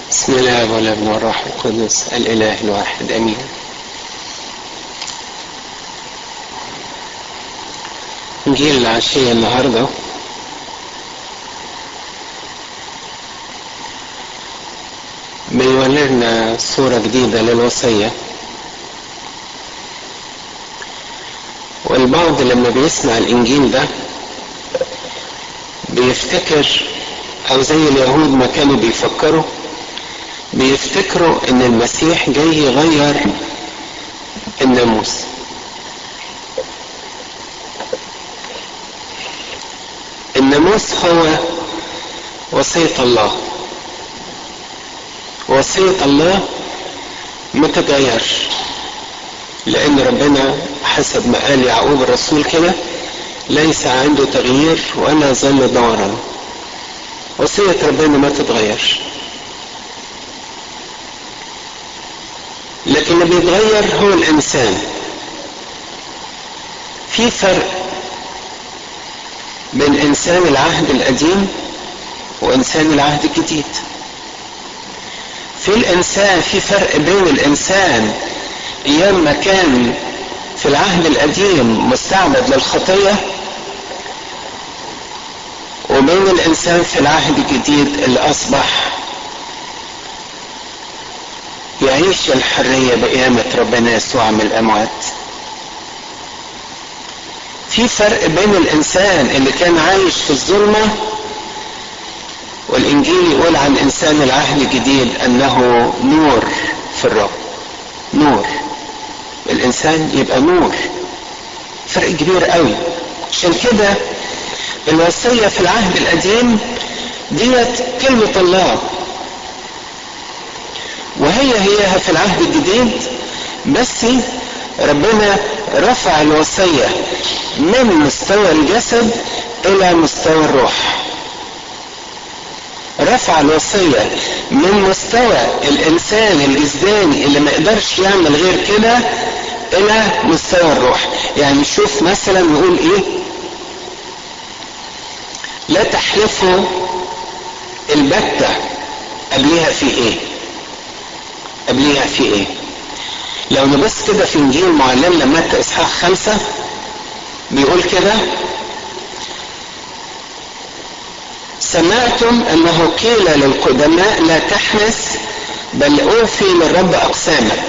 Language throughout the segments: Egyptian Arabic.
بسم الله والابن والروح القدس الاله الواحد امين انجيل العشية النهاردة بيولدنا صورة جديدة للوصية والبعض لما بيسمع الانجيل ده بيفتكر او زي اليهود ما كانوا بيفكروا بيفتكروا ان المسيح جاي يغير الناموس الناموس هو وصية الله وصية الله ما تتغيرش لان ربنا حسب ما قال يعقوب الرسول كده ليس عنده تغيير ولا ظل دورا وصية ربنا ما تتغيرش لكن اللي بيتغير هو الانسان في فرق بين انسان العهد القديم وانسان العهد الجديد في الانسان في فرق بين الانسان ايام ما كان في العهد القديم مستعبد للخطيه وبين الانسان في العهد الجديد اللي اصبح يعيش الحرية بقيامة ربنا يسوع من الأموات في فرق بين الإنسان اللي كان عايش في الظلمة والإنجيل يقول عن إنسان العهد الجديد أنه نور في الرب نور الإنسان يبقى نور فرق كبير قوي عشان كده الوصية في العهد القديم ديت كلمة الله وهي هيها في العهد الجديد بس ربنا رفع الوصية من مستوى الجسد إلى مستوى الروح رفع الوصية من مستوى الإنسان الجسداني اللي ما يقدرش يعمل غير كده إلى مستوى الروح يعني شوف مثلا نقول إيه لا تحلفوا البتة قبلها في إيه قبليها في ايه لو نبص كده في انجيل معلمنا متى اصحاح خمسة بيقول كده سمعتم انه قيل للقدماء لا تحنس بل اوفي للرب اقسامك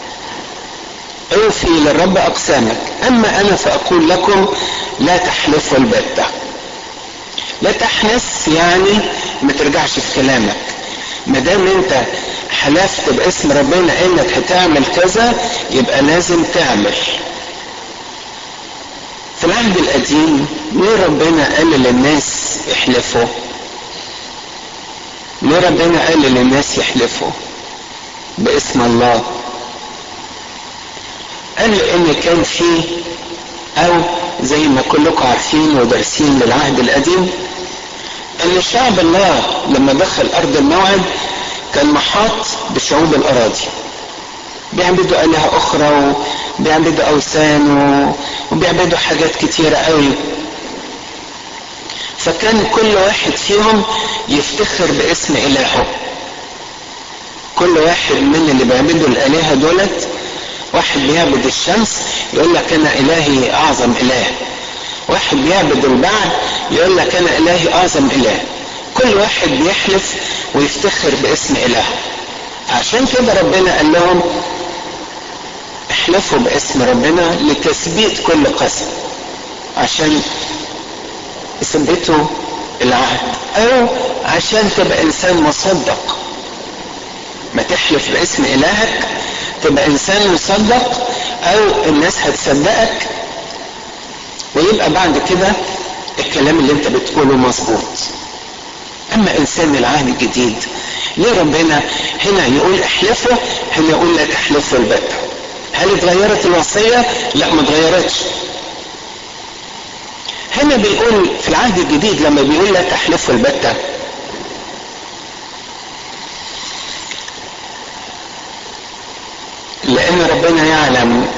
اوفي للرب اقسامك اما انا فاقول لكم لا تحلفوا البتة لا تحنس يعني ما ترجعش في كلامك ما دام انت حلفت باسم ربنا انك هتعمل كذا يبقى لازم تعمل في العهد القديم ليه ربنا قال للناس احلفوا ليه ربنا قال للناس يحلفوا باسم الله قال لان كان في او زي ما كلكم عارفين ودارسين للعهد القديم ان شعب الله لما دخل ارض الموعد كان محاط بشعوب الاراضي بيعبدوا الهه اخرى وبيعبدوا اوثان وبيعبدوا حاجات كتيره قوي فكان كل واحد فيهم يفتخر باسم الهه كل واحد من اللي بيعبدوا الالهه دولت واحد بيعبد الشمس يقول لك انا الهي اعظم اله واحد بيعبد البعل يقول لك انا الهي اعظم اله كل واحد بيحلف ويفتخر باسم اله عشان كده ربنا قال لهم احلفوا باسم ربنا لتثبيت كل قسم عشان يثبتوا العهد او عشان تبقى انسان مصدق ما تحلف باسم الهك تبقى انسان مصدق او الناس هتصدقك ويبقى بعد كده الكلام اللي انت بتقوله مظبوط اما انسان العهد الجديد ليه ربنا هنا يقول احلفوا هنا يقول لا تحلفوا البتة هل اتغيرت الوصية لا ما اتغيرتش هنا بيقول في العهد الجديد لما بيقول لا تحلفوا البتة لان ربنا يعلم